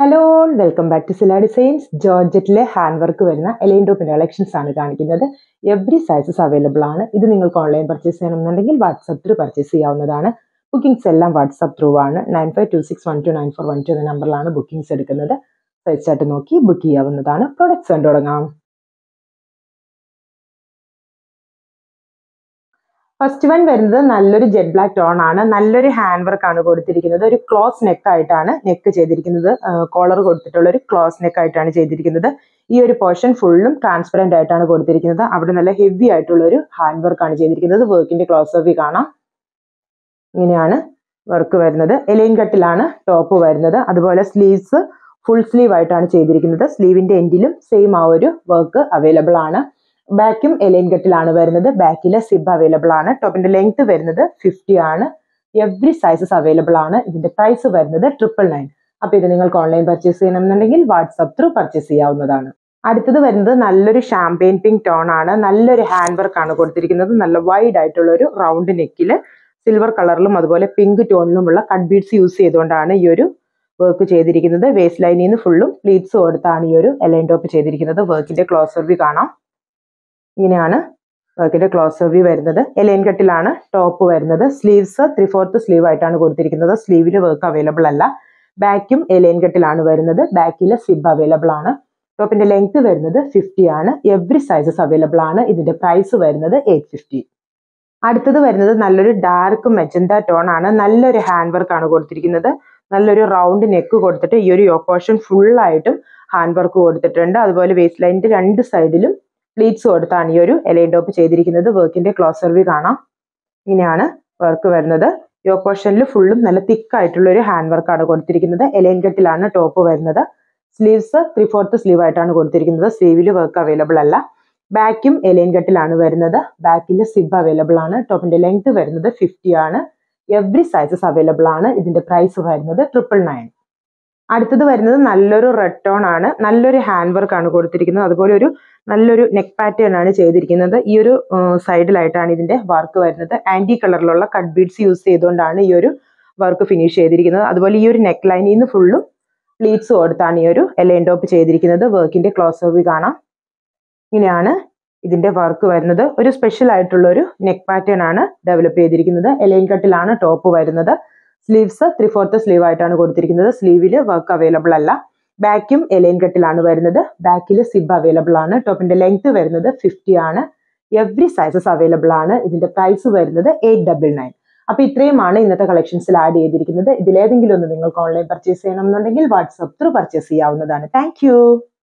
hello welcome back to Sila designs ജോർജറ്റിലെ hand work വരുന്ന A line ടോപ്പിന്റെ കളക്ഷൻസ് ആണ് കാണിക്കുന്നത് എവറി സൈസസ് അവൈലബിൾ ആണ് ഇത് നിങ്ങൾക്ക് ഓൺലൈൻ പർച്ചേസ് ചെയ്യണമെന്നുണ്ടെങ്കിൽ വാട്സപ്പ് ത്രൂ പർച്ചേസ് ചെയ്യാവുന്നതാണ് ബുക്കിംഗ്സ് എല്ലാം വാട്സപ്പ് ത്രൂ ആണ് nine five two six one two nine four one two എന്ന നമ്പറിലാണ് ബുക്കിംഗ്സ് എടുക്കുന്നത് സൈസ് ചാർട്ട് നോക്കി ബുക്ക് ചെയ്യാവുന്നതാണ് പ്രൊഡക്ട്സ് കണ്ടു തുടങ്ങാം ഫസ്റ്റ് വൺ വരുന്നത് നല്ലൊരു ജെറ്റ് ബ്ലാക്ക് ടോൺ ആണ് നല്ലൊരു ഹാൻഡ് വർക്ക് ആണ് കൊടുത്തിരിക്കുന്നത് ഒരു ക്ലോസ് നെക്ക് ആയിട്ടാണ് നെക്ക് ചെയ്തിരിക്കുന്നത് കോളർ കൊടുത്തിട്ടുള്ള ഒരു ക്ലോസ് നെക്ക് ആയിട്ടാണ് ചെയ്തിരിക്കുന്നത് ഈ ഒരു പോർഷൻ ഫുള്ളും ട്രാൻസ്പെറന്റ് ആയിട്ടാണ് കൊടുത്തിരിക്കുന്നത് അവിടെ നല്ല ഹെവി ആയിട്ടുള്ള ഒരു ഹാൻഡ് വർക്ക് ആണ് ചെയ്തിരിക്കുന്നത് വർക്കിന്റെ ക്ലോസ് ഓഫ് കാണാം ഇങ്ങനെയാണ് വർക്ക് വരുന്നത് എലൈൻ കട്ടിലാണ് ടോപ്പ് വരുന്നത് അതുപോലെ സ്ലീവ്സ് ഫുൾ സ്ലീവ് ആയിട്ടാണ് ചെയ്തിരിക്കുന്നത് സ്ലീവിന്റെ എൻഡിലും സെയിം ആ ഒരു വർക്ക് അവൈലബിൾ ആണ് ബാക്കും എലൈൻ കട്ടിലാണ് വരുന്നത് ബാക്കിലെ സിബ് അവൈലബിൾ ആണ് ടോപ്പിന്റെ ലെങ്ത് വരുന്നത് ഫിഫ്റ്റി ആണ് എവറി സൈസസ് അവൈലബിൾ ആണ് ഇതിന്റെ പ്രൈസ് വരുന്നത് ട്രിപ്പിൾ നയൻ അപ്പൊ ഇത് നിങ്ങൾക്ക് ഓൺലൈൻ പർച്ചേസ് ചെയ്യണമെന്നുണ്ടെങ്കിൽ വാട്സപ്പ് ത്രൂ പർച്ചേസ് ചെയ്യാവുന്നതാണ് അടുത്തത് വരുന്നത് നല്ലൊരു ഷാമ്പെയിൻ പിങ്ക് ടോൺ ആണ് നല്ലൊരു ഹാൻഡ് വർക്ക് ആണ് കൊടുത്തിരിക്കുന്നത് നല്ല വൈഡ് ആയിട്ടുള്ള ഒരു റൗണ്ട് നെക്കില് സിൽവർ കളറിലും അതുപോലെ പിങ്ക് ടോണിലുമുള്ള കട്ട് ബീഡ്സ് യൂസ് ചെയ്തുകൊണ്ടാണ് ഈ ഒരു വർക്ക് ചെയ്തിരിക്കുന്നത് വേസ്റ്റ് ലൈനിൽ നിന്ന് ഫുള്ളും പ്ലീറ്റ്സ് കൊടുത്താണ് ഈ ഒരു എലൈൻ ടോപ്പ് ചെയ്തിരിക്കുന്നത് വർക്കിന്റെ ക്ലോസർ വ്യൂ കാണാം ഇങ്ങനെയാണ് വർക്കിന്റെ ക്ലോസർ വ്യൂ വരുന്നത് എലൈൻ കട്ടിലാണ് ടോപ്പ് വരുന്നത് സ്ലീവ്സ് ത്രീ ഫോർത്ത് സ്ലീവ് ആയിട്ടാണ് കൊടുത്തിരിക്കുന്നത് സ്ലീവിന് വർക്ക് അവൈലബിൾ അല്ല ബാക്കും എലൈൻ കട്ടിലാണ് വരുന്നത് ബാക്കിൽ സിബ് അവൈലബിൾ ആണ് ടോപ്പിന്റെ ലെങ്ത് വരുന്നത് ഫിഫ്റ്റി ആണ് എവറി സൈസസ് അവൈലബിൾ ആണ് ഇതിന്റെ പ്രൈസ് വരുന്നത് എയ്റ്റ് ഫിഫ്റ്റി അടുത്തത് വരുന്നത് നല്ലൊരു ഡാർക്ക് മെജന്ത ടോൺ ആണ് നല്ലൊരു ഹാൻഡ് വർക്ക് ആണ് കൊടുത്തിരിക്കുന്നത് നല്ലൊരു റൗണ്ട് നെക്ക് കൊടുത്തിട്ട് ഈ ഒരു യോപ്പോർഷൻ ഫുൾ ആയിട്ടും ഹാൻഡ് വർക്ക് കൊടുത്തിട്ടുണ്ട് അതുപോലെ വേസ്റ്റ് ലൈനിന്റെ രണ്ട് സൈഡിലും പ്ലീറ്റ്സ് കൊടുത്താണ് ഈ ഒരു എലൈൻ ടോപ്പ് ചെയ്തിരിക്കുന്നത് വർക്കിന്റെ ക്ലോസർ വ്യൂ കാണാം ഇങ്ങനെയാണ് വർക്ക് വരുന്നത് യോ പോർഷനിൽ ഫുള്ളും നല്ല തിക്ക് ആയിട്ടുള്ള ഒരു ഹാൻഡ് വർക്കാണ് കൊടുത്തിരിക്കുന്നത് എലൈൻ കട്ടിലാണ് ടോപ്പ് വരുന്നത് സ്ലീവ്സ് ത്രീ ഫോർത്ത് സ്ലീവ് ആയിട്ടാണ് കൊടുത്തിരിക്കുന്നത് സ്ലീവിൽ വർക്ക് അവൈലബിൾ അല്ല ബാക്കും എലൈൻ കട്ടിലാണ് വരുന്നത് ബാക്കിൽ സിബ് അവൈലബിൾ ആണ് ടോപ്പിന്റെ ലെങ്ത് വരുന്നത് ഫിഫ്റ്റി ആണ് എവറി സൈസസ് അവൈലബിൾ ആണ് ഇതിന്റെ പ്രൈസ് വരുന്നത് ട്രിപ്പിൾ നയൻ അടുത്തത് വരുന്നത് നല്ലൊരു റെഡ് ടോൺ ആണ് നല്ലൊരു ഹാൻഡ് വർക്ക് ആണ് കൊടുത്തിരിക്കുന്നത് അതുപോലെ ഒരു നല്ലൊരു നെക്ക് പാറ്റേൺ ആണ് ചെയ്തിരിക്കുന്നത് ഈ ഒരു സൈഡിലായിട്ടാണ് ഇതിന്റെ വർക്ക് വരുന്നത് ആന്റി കളറിലുള്ള കട്ട് ബീഡ്സ് യൂസ് ചെയ്തുകൊണ്ടാണ് ഈ ഒരു വർക്ക് ഫിനിഷ് ചെയ്തിരിക്കുന്നത് അതുപോലെ ഈ ഒരു നെക്ക് ലൈനിൽ നിന്ന് ഫുള്ളും പ്ലീറ്റ്സ് കൊടുത്താണ് ഈ ഒരു എലൈൻ ടോപ്പ് ചെയ്തിരിക്കുന്നത് വർക്കിന്റെ ക്ലോസ് ഓഫ് കാണാം ഇങ്ങനെയാണ് ഇതിന്റെ വർക്ക് വരുന്നത് ഒരു സ്പെഷ്യൽ ആയിട്ടുള്ള ഒരു നെക്ക് പാറ്റേൺ ആണ് ഡെവലപ്പ് ചെയ്തിരിക്കുന്നത് എലൈൻ കട്ടിലാണ് ടോപ്പ് വരുന്നത് സ്ലീവ്സ് ത്രീ ഫോർത്ത് സ്ലീവ് ആയിട്ടാണ് കൊടുത്തിരിക്കുന്നത് സ്ലീവിൽ വർക്ക് അവൈലബിൾ അല്ല ബാക്കും എലൈൻ കട്ടിലാണ് വരുന്നത് ബാക്കിൽ സിബ് അവൈലബിൾ ആണ് ടോപ്പിന്റെ ലെങ്ത് വരുന്നത് ഫിഫ്റ്റി ആണ് എവറി സൈസസ് അവൈലബിൾ ആണ് ഇതിന്റെ പ്രൈസ് വരുന്നത് എയ്റ്റ് ഡബിൾ നയൻ അപ്പൊ ഇത്രയുമാണ് ഇന്നത്തെ കളക്ഷൻസിൽ ആഡ് ചെയ്തിരിക്കുന്നത് ഇതിലേതെങ്കിലും ഒന്ന് നിങ്ങൾക്ക് ഓൺലൈൻ പർച്ചേസ് ചെയ്യണമെന്നുണ്ടെങ്കിൽ വാട്സപ്പ് ത്രൂ പർച്ചേസ് ചെയ്യാവുന്നതാണ് താങ്ക്